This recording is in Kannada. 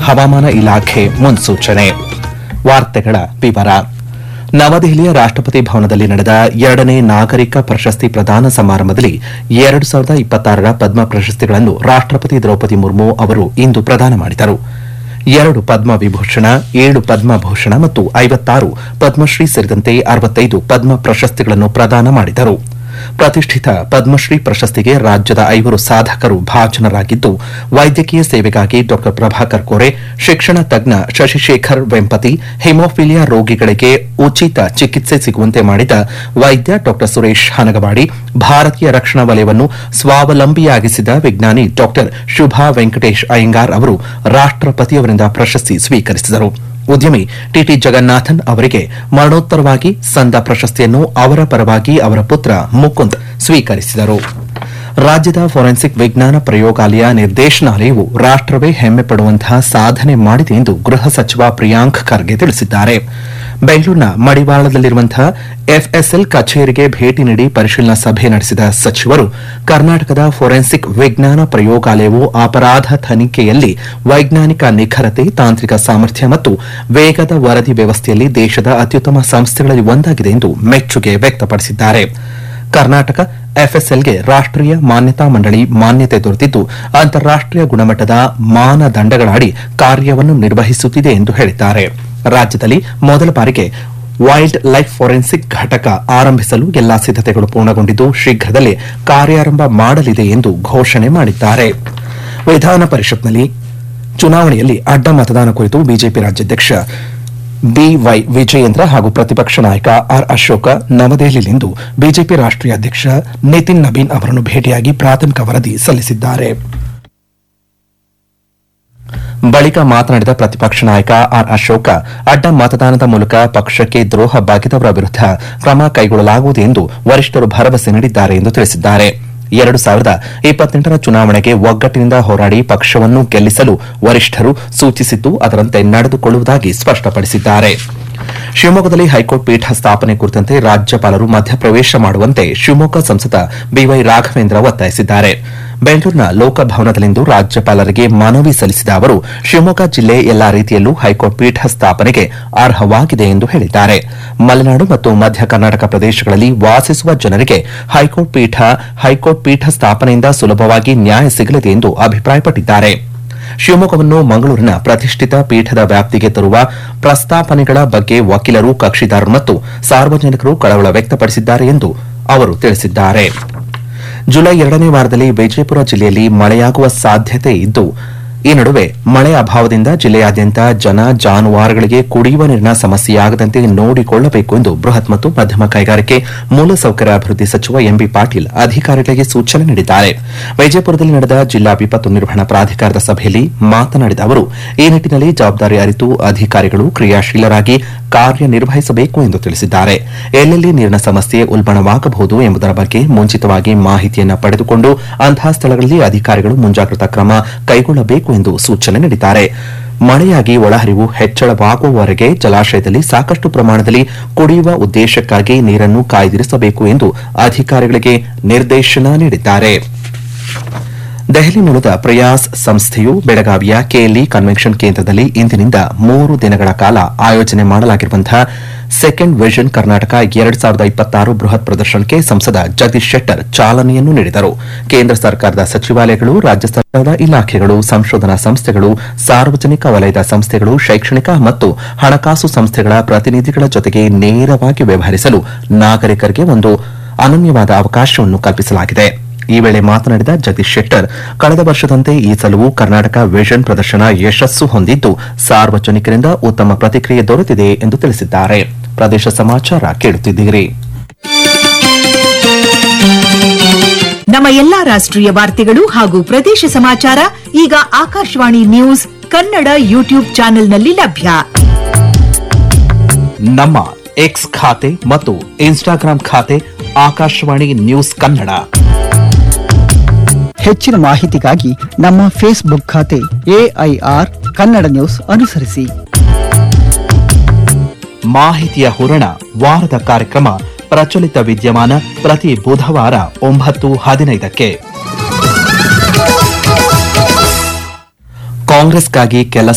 ಹವಾಮಾನ ಇಲಾಖೆ ಮುನ್ಸೂಚನೆ ವಾರ್ತೆಗಳ ವಿವರ ನವದೆಹಲಿಯ ರಾಷ್ಟ್ರಪತಿ ಭವನದಲ್ಲಿ ನಡೆದ ಎರಡನೇ ನಾಗರಿಕ ಪ್ರಶಸ್ತಿ ಪ್ರದಾನ ಸಮಾರಂಭದಲ್ಲಿ ಎರಡು ಸಾವಿರದ ಇಪ್ಪತ್ತಾರರ ಪದ್ಮ ಪ್ರಶಸ್ತಿಗಳನ್ನು ರಾಷ್ಟ್ರಪತಿ ದ್ರೌಪದಿ ಮುರ್ಮು ಅವರು ಇಂದು ಪ್ರದಾನ ಮಾಡಿದರು ಎರಡು ಪದ್ಮ ವಿಭೂಷಣ ಏಳು ಪದ್ಮಭೂಷಣ ಮತ್ತು ಐವತ್ತಾರು ಪದ್ಮಶ್ರೀ ಸೇರಿದಂತೆ ಅರವತ್ತೈದು ಪದ್ಮ ಪ್ರಶಸ್ತಿಗಳನ್ನು ಪ್ರದಾನ ಮಾಡಿದರು ಪ್ರತಿಷ್ಠಿತ ಪದ್ಮಶ್ರೀ ಪ್ರಶಸ್ತಿಗೆ ರಾಜ್ಯದ ಐವರು ಸಾಧಕರು ಭಾಜನರಾಗಿದ್ದು ವೈದ್ಯಕೀಯ ಸೇವೆಗಾಗಿ ಡಾ ಪ್ರಭಾಕರ್ ಕೋರೆ ಶಿಕ್ಷಣ ತಜ್ಞ ಶಶಿಶೇಖರ್ ವೆಂಪತಿ ಹಿಮೋಫಿಲಿಯಾ ರೋಗಿಗಳಿಗೆ ಉಚಿತ ಚಿಕಿತ್ಸೆ ಸಿಗುವಂತೆ ಮಾಡಿದ ವೈದ್ಯ ಡಾ ಸುರೇಶ್ ಹನಗವಾಡಿ ಭಾರತೀಯ ರಕ್ಷಣಾ ವಲಯವನ್ನು ಸ್ವಾವಲಂಬಿಯಾಗಿಸಿದ ವಿಜ್ಞಾನಿ ಡಾ ಶುಭಾ ವೆಂಕಟೇಶ್ ಅಯ್ಯಂಗಾರ್ ಅವರು ರಾಷ್ಟ್ರಪತಿಯವರಿಂದ ಪ್ರಶಸ್ತಿ ಸ್ವೀಕರಿಸಿದರು ಉದ್ಯಮಿ ಟಿಟಿ ಜಗನ್ನಾಥನ್ ಅವರಿಗೆ ಮರಣೋತ್ತರವಾಗಿ ಸಂದ ಪ್ರಶಸ್ತಿಯನ್ನು ಅವರ ಪರವಾಗಿ ಅವರ ಪುತ್ರ ಮುಕುಂದ್ ಸ್ವೀಕರಿಸಿದರು ರಾಜ್ಯದ ಫೋರೆನ್ಸಿಕ್ ವಿಜ್ಞಾನ ಪ್ರಯೋಗಾಲಯ ನಿರ್ದೇಶನಾಲಯವು ರಾಷ್ಟವೇ ಹೆಮ್ಮೆ ಪಡುವಂತಹ ಸಾಧನೆ ಮಾಡಿದೆ ಎಂದು ಗೃಹ ಸಚಿವ ಪ್ರಿಯಾಂಕ್ ಖರ್ಗೆ ತಿಳಿಸಿದ್ದಾರೆ ಬೆಂಗಳೂರಿನ ಮಡಿವಾಳದಲ್ಲಿರುವಂತಹ ಎಫ್ಎಸ್ಎಲ್ ಕಚೇರಿಗೆ ಭೇಟಿ ನೀಡಿ ಪರಿಶೀಲನಾ ಸಭೆ ನಡೆಸಿದ ಸಚಿವರು ಕರ್ನಾಟಕದ ಫೋರೆನ್ಸಿಕ್ ವಿಜ್ಞಾನ ಪ್ರಯೋಗಾಲಯವು ಅಪರಾಧ ತನಿಖೆಯಲ್ಲಿ ವೈಜ್ಞಾನಿಕ ನಿಖರತೆ ತಾಂತ್ರಿಕ ಸಾಮರ್ಥ್ಯ ಮತ್ತು ವೇಗದ ವರದಿ ವ್ಯವಸ್ಥೆಯಲ್ಲಿ ದೇಶದ ಅತ್ಯುತ್ತಮ ಸಂಸ್ಥೆಗಳಲ್ಲಿ ಒಂದಾಗಿದೆ ಎಂದು ಮೆಚ್ಚುಗೆ ವ್ಯಕ್ತಪಡಿಸಿದ್ದಾರೆ ಕರ್ನಾಟಕ ಎಫ್ಎಸ್ಎಲ್ಗೆ ರಾಷ್ಟೀಯ ಮಾನ್ಯತಾ ಮಂಡಳಿ ಮಾನ್ಯತೆ ದೊರೆತಿದ್ದು ಅಂತಾರಾಷ್ಟೀಯ ಗುಣಮಟ್ಟದ ಮಾನದಂಡಗಳಡಿ ಕಾರ್ಯವನ್ನು ನಿರ್ವಹಿಸುತ್ತಿದೆ ಎಂದು ಹೇಳಿದ್ದಾರೆ ರಾಜ್ಯದಲ್ಲಿ ಮೊದಲ ಬಾರಿಗೆ ವೈಲ್ಡ್ ಲೈಫ್ ಫೋರೆನ್ಸಿಕ್ ಘಟಕ ಆರಂಭಿಸಲು ಎಲ್ಲಾ ಸಿದ್ದತೆಗಳು ಪೂರ್ಣಗೊಂಡಿದ್ದು ಶೀಘ್ರದಲ್ಲೇ ಕಾರ್ಯಾರಂಭ ಮಾಡಲಿದೆ ಎಂದು ಘೋಷಣೆ ಮಾಡಿದ್ದಾರೆ ವಿಧಾನ ಪರಿಷತ್ನಲ್ಲಿ ಚುನಾವಣೆಯಲ್ಲಿ ಅಡ್ಡ ಮತದಾನ ಕುರಿತು ಬಿಜೆಪಿ ರಾಜ್ಯಾಧ್ಯಕ್ಷ ಬಿವೈ ವಿಜಯೇಂದ್ರ ಹಾಗೂ ಪ್ರತಿಪಕ್ಷ ನಾಯಕ ಆರ್ ಅಶೋಕ ನವದೆಹಲಿಯಲ್ಲಿಂದು ಬಿಜೆಪಿ ರಾಷ್ಟೀಯ ಅಧ್ಯಕ್ಷ ನಿತಿನ್ ನಬೀನ್ ಅವರನ್ನು ಭೇಟಿಯಾಗಿ ಪ್ರಾಥಮಿಕ ವರದಿ ಸಲ್ಲಿಸಿದ್ದಾರೆ ಬಳಿಕ ಮಾತನಾಡಿದ ಪ್ರತಿಪಕ್ಷ ನಾಯಕ ಆರ್ ಅಶೋಕ ಅಡ್ಡ ಮತದಾನದ ಮೂಲಕ ಪಕ್ಷಕ್ಕೆ ದ್ರೋಹ ಬಾಗಿದವರ ವಿರುದ್ಧ ಕ್ರಮ ಕೈಗೊಳ್ಳಲಾಗುವುದು ಎಂದು ವರಿಷ್ಠರು ಭರವಸೆ ನೀಡಿದ್ದಾರೆ ಎಂದು ತಿಳಿಸಿದ್ದಾರೆ ಎರಡು ಸಾವಿರದ ಇಪ್ಪತ್ತೆಂಟರ ಚುನಾವಣೆಗೆ ಒಗ್ಗಟ್ಟಿನಿಂದ ಹೋರಾಡಿ ಪಕ್ಷವನ್ನು ಗೆಲ್ಲಿಸಲು ವರಿಷ್ಠರು ಸೂಚಿಸಿದ್ದು ಅದರಂತೆ ನಡೆದುಕೊಳ್ಳುವುದಾಗಿ ಸ್ಪಷ್ಟಪಡಿಸಿದ್ದಾರೆ ಶಿವಮೊಗ್ಗದಲ್ಲಿ ಹೈಕೋರ್ಟ್ ಪೀಠ ಸ್ಥಾಪನೆ ಕುರಿತಂತೆ ರಾಜ್ಯಪಾಲರು ಮಧ್ಯಪ್ರವೇಶ ಮಾಡುವಂತೆ ಶಿವಮೊಗ್ಗ ಸಂಸದ ಬಿವೈ ರಾಘವೇಂದ್ರ ಒತ್ತಾಯಿಸಿದ್ದಾರೆ ಬೆಂಗಳೂರಿನ ಲೋಕಭವನದಲ್ಲಿಂದು ರಾಜ್ಯಪಾಲರಿಗೆ ಮನವಿ ಸಲ್ಲಿಸಿದ ಅವರು ಶಿವಮೊಗ್ಗ ಜಿಲ್ಲೆ ಎಲ್ಲಾ ರೀತಿಯಲ್ಲೂ ಹೈಕೋರ್ಟ್ ಪೀಠ ಸ್ಥಾಪನೆಗೆ ಅರ್ಹವಾಗಿದೆ ಎಂದು ಹೇಳಿದ್ದಾರೆ ಮಲೆನಾಡು ಮತ್ತು ಮಧ್ಯ ಕರ್ನಾಟಕ ಪ್ರದೇಶಗಳಲ್ಲಿ ವಾಸಿಸುವ ಜನರಿಗೆ ಹೈಕೋರ್ಟ್ ಪೀಠ ಹೈಕೋರ್ಟ್ ಪೀಠ ಸ್ಥಾಪನೆಯಿಂದ ಸುಲಭವಾಗಿ ನ್ಯಾಯ ಸಿಗಲಿದೆ ಎಂದು ಅಭಿಪ್ರಾಯಪಟ್ಟಿದ್ದಾರೆ ಶಿವಮೊಗ್ಗವನ್ನು ಮಂಗಳೂರಿನ ಪ್ರತಿಷ್ಠಿತ ಪೀಠದ ವ್ಯಾಪ್ತಿಗೆ ತರುವ ಪ್ರಸ್ತಾಪನೆಗಳ ಬಗ್ಗೆ ವಕೀಲರು ಕಕ್ಷಿದಾರರು ಮತ್ತು ಸಾರ್ವಜನಿಕರು ಕಳವಳ ವ್ಯಕ್ತಪಡಿಸಿದ್ದಾರೆ ಎಂದು ಅವರು ತಿಳಿಸಿದ್ದಾರೆ ಜುಲೈ ಎರಡನೇ ವಾರದಲ್ಲಿ ವಿಜಯಪುರ ಜಿಲ್ಲೆಯಲ್ಲಿ ಮಳೆಯಾಗುವ ಸಾಧ್ಯತೆ ಇದ್ದು ಈ ನಡುವೆ ಮಳೆ ಅಭಾವದಿಂದ ಜಿಲ್ಲೆಯಾದ್ಯಂತ ಜನ ಜಾನುವಾರುಗಳಿಗೆ ಕುಡಿಯುವ ನೀರಿನ ಸಮಸ್ಯೆಯಾಗದಂತೆ ನೋಡಿಕೊಳ್ಳಬೇಕು ಎಂದು ಬೃಹತ್ ಮತ್ತು ಮಧ್ಯಮ ಕೈಗಾರಿಕೆ ಮೂಲಸೌಕರ್ಯ ಅಭಿವೃದ್ಧಿ ಸಚಿವ ಎಂಬಿ ಪಾಟೀಲ್ ಅಧಿಕಾರಿಗಳಿಗೆ ಸೂಚನೆ ನೀಡಿದ್ದಾರೆ ವಿಜಯಪುರದಲ್ಲಿ ನಡೆದ ಜಿಲ್ಲಾ ವಿಪತ್ತು ನಿರ್ವಹಣಾ ಪ್ರಾಧಿಕಾರದ ಸಭೆಯಲ್ಲಿ ಮಾತನಾಡಿದ ಅವರು ಈ ನಿಟ್ಟಿನಲ್ಲಿ ಜವಾಬ್ದಾರಿ ಅರಿತು ಅಧಿಕಾರಿಗಳು ಕ್ರಿಯಾಶೀಲರಾಗಿ ಕಾರ್ಯನಿರ್ವಹಿಸಬೇಕು ಎಂದು ತಿಳಿಸಿದ್ದಾರೆ ಎಲ್ಲೆಲ್ಲಿ ನೀರಿನ ಸಮಸ್ಯೆ ಉಲ್ಬಣವಾಗಬಹುದು ಎಂಬುದರ ಬಗ್ಗೆ ಮುಂಚಿತವಾಗಿ ಮಾಹಿತಿಯನ್ನು ಪಡೆದುಕೊಂಡು ಅಂತಹ ಸ್ಥಳಗಳಲ್ಲಿ ಅಧಿಕಾರಿಗಳು ಮುಂಜಾಗ್ರತಾ ಕ್ರಮ ಕೈಗೊಳ್ಳಬೇಕು ಎಂದು ಸೂಚನೆ ನೀಡಿದ್ದಾರೆ ಮಳೆಯಾಗಿ ಒಳಹರಿವು ಹೆಚ್ಚಳವಾಗುವವರೆಗೆ ಜಲಾಶಯದಲ್ಲಿ ಸಾಕಷ್ಟು ಪ್ರಮಾಣದಲ್ಲಿ ಕುಡಿಯುವ ಉದ್ದೇಶಕ್ಕಾಗಿ ನೀರನ್ನು ಕಾಯ್ದಿರಿಸಬೇಕು ಎಂದು ಅಧಿಕಾರಿಗಳಿಗೆ ನಿರ್ದೇಶನ ನೀಡಿದ್ದಾರೆ ದೆಹಲಿ ಮೂಲದ ಪ್ರಯಾಸ್ ಸಂಸ್ಥೆಯು ಬೆಳಗಾವಿಯ ಕೆಎಲ್ಇ ಕನ್ವೆನ್ಷನ್ ಕೇಂದ್ರದಲ್ಲಿ ಇಂದಿನಿಂದ ಮೂರು ದಿನಗಳ ಕಾಲ ಆಯೋಜನೆ ಮಾಡಲಾಗಿರುವಂತಹ ಸೆಕೆಂಡ್ ವಿಷನ್ ಕರ್ನಾಟಕ ಎರಡು ಸಾವಿರದ ಇಪ್ಪತ್ತಾರು ಬೃಹತ್ ಪ್ರದರ್ಶನಕ್ಕೆ ಸಂಸದ ಜಗದೀಶ್ ಶೆಟ್ಟರ್ ಚಾಲನೆಯನ್ನು ನೀಡಿದರು ಕೇಂದ್ರ ಸರ್ಕಾರದ ಸಚಿವಾಲಯಗಳು ರಾಜ್ಯ ಸರ್ಕಾರದ ಇಲಾಖೆಗಳು ಸಂಶೋಧನಾ ಸಂಸ್ಥೆಗಳು ಸಾರ್ವಜನಿಕ ವಲಯದ ಸಂಸ್ಥೆಗಳು ಶೈಕ್ಷಣಿಕ ಮತ್ತು ಹಣಕಾಸು ಸಂಸ್ಥೆಗಳ ಪ್ರತಿನಿಧಿಗಳ ಜೊತೆಗೆ ನೇರವಾಗಿ ವ್ಯವಹರಿಸಲು ನಾಗರಿಕರಿಗೆ ಒಂದು ಅನನ್ಯವಾದ ಅವಕಾಶವನ್ನು ಕಲ್ಪಿಸಲಾಗಿದೆ ಈ ವೇಳೆ ಮಾತನಾಡಿದ ಜಗದೀಶ್ ಶೆಟ್ಟರ್ ಕಳೆದ ವರ್ಷದಂತೆ ಈ ಸಲವೂ ಕರ್ನಾಟಕ ವಿಷನ್ ಪ್ರದರ್ಶನ ಯಶಸ್ಸು ಹೊಂದಿದ್ದು ಸಾರ್ವಜನಿಕರಿಂದ ಉತ್ತಮ ಪ್ರತಿಕ್ರಿಯೆ ದೊರೆತಿದೆ ಎಂದು ತಿಳಿಸಿದ್ದಾರೆ ಪ್ರದೇಶ ಸಮಾಚಾರ ಕೇಳುತ್ತಿದ್ದೀರಿ ನಮ್ಮ ಎಲ್ಲಾ ರಾಷ್ಟ್ರೀಯ ವಾರ್ತೆಗಳು ಹಾಗೂ ಪ್ರದೇಶ ಸಮಾಚಾರ ಈಗ ಆಕಾಶವಾಣಿ ನ್ಯೂಸ್ ಕನ್ನಡ ಯೂಟ್ಯೂಬ್ ಚಾನೆಲ್ನಲ್ಲಿ ಲಭ್ಯ ನಮ್ಮ ಎಕ್ಸ್ ಖಾತೆ ಮತ್ತು ಇನ್ಸ್ಟಾಗ್ರಾಂ ಖಾತೆ ಆಕಾಶವಾಣಿ ನ್ಯೂಸ್ ಕನ್ನಡ ಹೆಚ್ಚಿನ ಮಾಹಿತಿಗಾಗಿ ನಮ್ಮ ಫೇಸ್ಬುಕ್ ಖಾತೆ ಎಐಆರ್ ಕನ್ನಡ ನ್ಯೂಸ್ ಅನುಸರಿಸಿ ಮಾಹಿತಿಯ ಹೂರಣ ವಾರದ ಕಾರ್ಯಕ್ರಮ ಪ್ರಚಲಿತ ವಿದ್ಯಮಾನ ಪ್ರತಿ ಬುಧವಾರ ಒಂಬತ್ತು ಹದಿನೈದಕ್ಕೆ ಕಾಂಗ್ರೆಸ್ಗಾಗಿ ಕೆಲ